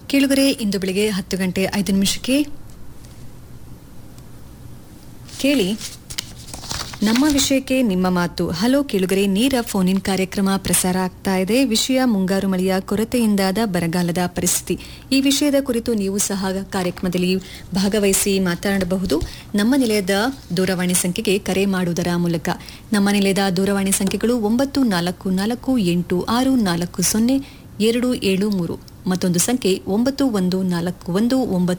ಕೇಳುಗರೆ ಇಂದು ಬೆಳಿಗ್ಗೆ ಹತ್ತು ಗಂಟೆ ಐದು ನಿಮಿಷಕ್ಕೆ ಕೇಳಿ ನಮ್ಮ ವಿಷಯಕ್ಕೆ ನಿಮ್ಮ ಮಾತು ಹಲೋ ಕೇಳುಗರೆ ನೇರ ಫೋನ್ ಇನ್ ಕಾರ್ಯಕ್ರಮ ಪ್ರಸಾರ ಆಗ್ತಾ ಇದೆ ವಿಷಯ ಮುಂಗಾರು ಮಳೆಯ ಕೊರತೆಯಿಂದಾದ ಬರಗಾಲದ ಪರಿಸ್ಥಿತಿ ಈ ವಿಷಯದ ಕುರಿತು ನೀವು ಸಹ ಕಾರ್ಯಕ್ರಮದಲ್ಲಿ ಭಾಗವಹಿಸಿ ಮಾತನಾಡಬಹುದು ನಮ್ಮ ನಿಲಯದ ದೂರವಾಣಿ ಸಂಖ್ಯೆಗೆ ಕರೆ ಮಾಡುವುದರ ಮೂಲಕ ನಮ್ಮ ನಿಲಯದ ದೂರವಾಣಿ ಸಂಖ್ಯೆಗಳು ಒಂಬತ್ತು ನಾಲ್ಕು ನಾಲ್ಕು ಎಂಟು ಆರು ನಾಲ್ಕು ಸೊನ್ನೆ ಎರಡು ಏಳು ಮೂರು ಮತ್ತೊಂದು ಸಂಖ್ಯೆ ಒಂಬತ್ತು ಒಂದು ನಾಲ್ಕು ಒಂದು ಒಂಬತ್ತು